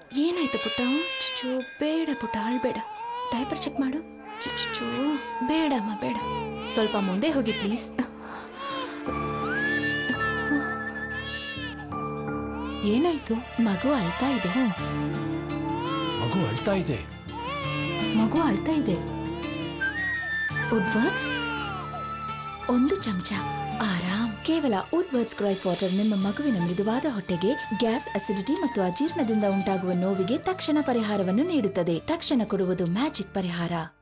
ಏನಾಯ್ತು ಪುಟ್ಟ ಚುಚ್ಚು ಬೇಡ ಪುಟ್ಟ ಅಳ್ಬೇಡ ಡೈಪರ್ ಚೆಕ್ ಮಾಡು ಚುಚ್ಚು ಬೇಡಮ್ಮ ಬೇಡ ಸ್ವಲ್ಪ ಮುಂದೆ ಹೋಗಿ ಪ್ಲೀಸ್ ಏನಾಯ್ತು ಮಗು ಅಳ್ತಾ ಇದೆ ಮಗು ಅಳ್ತಾ ಇದೆ ಮಗು ಅಳ್ತಾ ಇದೆ ವುಡ್ವರ್ಡ್ಸ್ ಒಂದು ಚಮಚ ಆರಾಮ್ ಕೇವಲ ವುಡ್ವರ್ಡ್ಸ್ ಕ್ರೈಕ್ ವಾಟರ್ ನಿಮ್ಮ ಮಗುವಿನ ಮೃದುವಾದ ಹೊಟ್ಟೆಗೆ ಗ್ಯಾಸ್ ಅಸಿಡಿಟಿ ಮತ್ತು ಅಜೀರ್ಣದಿಂದ ಉಂಟಾಗುವ ನೋವಿಗೆ ತಕ್ಷಣ ಪರಿಹಾರವನ್ನು ನೀಡುತ್ತದೆ ತಕ್ಷಣ ಕೊಡುವುದು ಮ್ಯಾಜಿಕ್ ಪರಿಹಾರ